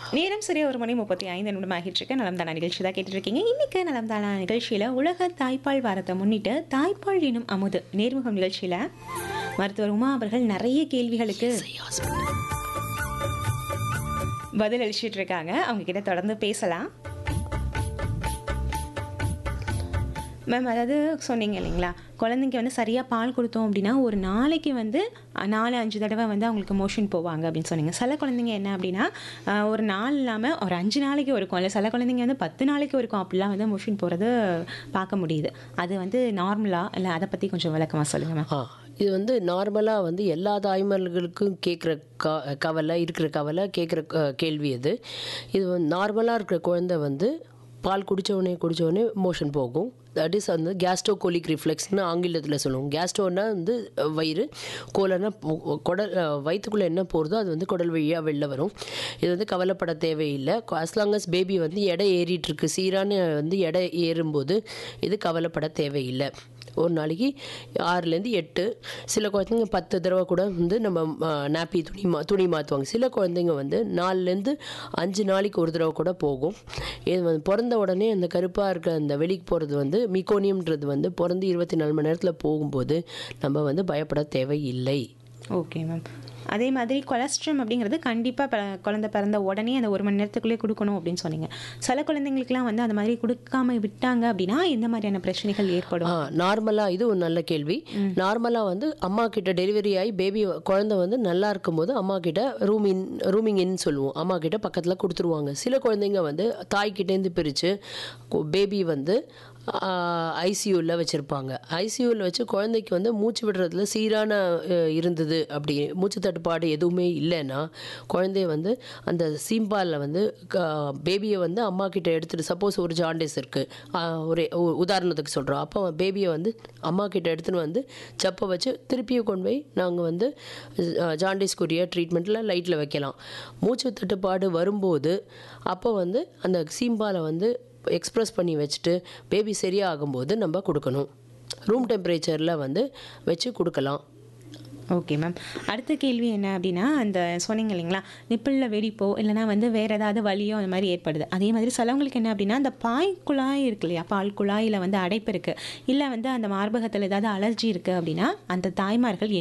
நேரம் சரியா ஒரு மணி முப்பத்தி ஐந்து நிமிடம் ஆகிட்டு இருக்கு நலம் தானா நிகழ்ச்சி தான் கேட்டுட்டு இருக்கீங்க இன்னைக்கு நலம் தானா நிகழ்ச்சியில் உலக தாய்ப்பால் வாரத்தை முன்னிட்டு தாய்ப்பால் எனும் அமுது நேர்முகம் நிகழ்ச்சியில் மருத்துவர் உமா அவர்கள் நிறைய கேள்விகளுக்கு பதில் அளிச்சிட்டு இருக்காங்க அவங்க கிட்ட தொடர்ந்து பேசலாம் மேம் அதாவது சொன்னீங்க இல்லைங்களா குழந்தைங்க வந்து சரியாக பால் கொடுத்தோம் அப்படின்னா ஒரு நாளைக்கு வந்து அஹ், நாலு அஞ்சு தடவை வந்து அவங்களுக்கு மோஷன் போவாங்க அப்படின்னு சொன்னீங்க சில குழந்தைங்க என்ன அப்படின்னா அஹ், ஒரு நாள் இல்லாமல் ஒரு அஞ்சு நாளைக்கு இருக்கும் இல்லை சில குழந்தைங்க வந்து பத்து நாளைக்கு இருக்கும் அப்படிலாம் வந்து மோஷன் போகிறது பார்க்க முடியுது அது வந்து நார்மலா இல்லை அதை பற்றி கொஞ்சம் விளக்கமாக சொல்லுங்கள் மேம் ஆ இது வந்து நார்மலாக வந்து எல்லா தாய்மார்களுக்கும் கேட்குற க கவலை இருக்கிற கவலை கேட்குற கேள்வி இது இது வந்து நார்மலாக இருக்கிற குழந்தை வந்து பால் குடித்தவொடனே குடித்தவொடனே மோஷன் போகும் தட் இஸ் வந்து கேஸ்ட்ரோகோலிக் ரிஃப்ளெக்ஸ்னு ஆங்கிலத்தில் சொல்லுவோம் கேஸ்ட்ரோன்னா வந்து வயிறு கோலன்னா பொ- குடல் வயிற்றுக்குள்ளே என்ன போகிறதோ அது வந்து குடல் வழியாக வெளில வரும் இது வந்து கவலைப்பட தேவையில்லை அஸ்லாங்கஸ் பேபி வந்து எடை ஏறிட்டு இருக்கு சீரான வந்து எடை ஏறும்போது இது கவலைப்பட தேவையில்லை ஒரு நாளைக்கு ஆறுலேருந்து எட்டு சில குழந்தைங்க பத்து தடவை கூட வந்து நம்ம நாப்பி துணி மா துணி மாற்றுவாங்க சில குழந்தைங்க வந்து நாலுலேருந்து அஞ்சு நாளைக்கு ஒரு தடவை கூட போகும் இது வந்து பிறந்த உடனே அந்த கருப்பாக இருக்க அந்த வெளிக்கு போகிறது வந்து மிகோனியம்ன்றது வந்து பிறந்து இருபத்தி நாலு மணி நேரத்தில் போகும்போது நம்ம வந்து பயப்பட தேவையில்லை ஓகே மேம் அதே மாதிரி கொலஸ்ட்ரம் அப்படிங்கிறது கண்டிப்பாக குழந்தை பிறந்த உடனே அந்த ஒரு மணி நேரத்துக்குள்ளே கொடுக்கணும் அப்படின்னு சொன்னீங்க சில குழந்தைங்களுக்குலாம் வந்து அந்த மாதிரி கொடுக்காம விட்டாங்க அப்படின்னா எந்த மாதிரியான பிரச்சனைகள் ஏற்படும் ஆ நார்மலாக இது ஒரு நல்ல கேள்வி நார்மலாக வந்து அம்மா கிட்ட டெலிவரி ஆகி பேபி குழந்தை வந்து நல்லா இருக்கும்போது அம்மா கிட்ட ரூம் இன் ரூமிங் இன் சொல்லுவோம் அம்மா கிட்ட பக்கத்தில் கொடுத்துருவாங்க சில குழந்தைங்க வந்து தாய்கிட்டேருந்து பிரித்து பேபி வந்து ஐசியூவில் வச்சுருப்பாங்க ஐசியூவில் வச்சு குழந்தைக்கு வந்து மூச்சு விடுறதுல சீரான அஹ், இருந்தது அப்படி மூச்சு தட்டுப்பாடு எதுவுமே இல்லைன்னா குழந்தைய வந்து அந்த சீம்பாலில் வந்து பேபியை வந்து அம்மா கிட்ட எடுத்துட்டு சப்போஸ் ஒரு ஜாண்டிஸ் இருக்குது ஒரு உ- உதாரணத்துக்கு சொல்கிறோம் அப்போ பேபியை வந்து அம்மா கிட்ட எடுத்துன்னு வந்து சப்பை வச்சு திருப்பியும் கொண்டு போய் நாங்கள் வந்து அஹ், ஜாண்டிஸ்க்குரிய ட்ரீட்மெண்ட்டில் லைட்டில் வைக்கலாம் மூச்சு தட்டுப்பாடு வரும்போது அப்போ வந்து அந்த சீம்பாலை வந்து எக்ஸ்ப்ரெஸ் பண்ணி வச்சுட்டு பேபி சரியாகும்போது நம்ம கொடுக்கணும் ரூம் டெம்பரேச்சரில் வந்து வச்சு கொடுக்கலாம் ஓகே மேம் அடுத்த கேள்வி என்ன அப்படின்னா அந்த சொன்னீங்க இல்லைங்களா நிப்பிளில் வெடிப்போ இல்லைனா வந்து வேறு ஏதாவது வலியோ அந்த மாதிரி ஏற்படுது அதே மாதிரி சிலவங்களுக்கு என்ன அப்படின்னா அந்த பாய் குழாய் இருக்கு இல்லையா பால் குழாயில் வந்து அடைப்பு இருக்குது இல்லை வந்து அந்த மார்பகத்தில் ஏதாவது அலர்ஜி இருக்குது அப்படின்னா அந்த தாய்மார்கள்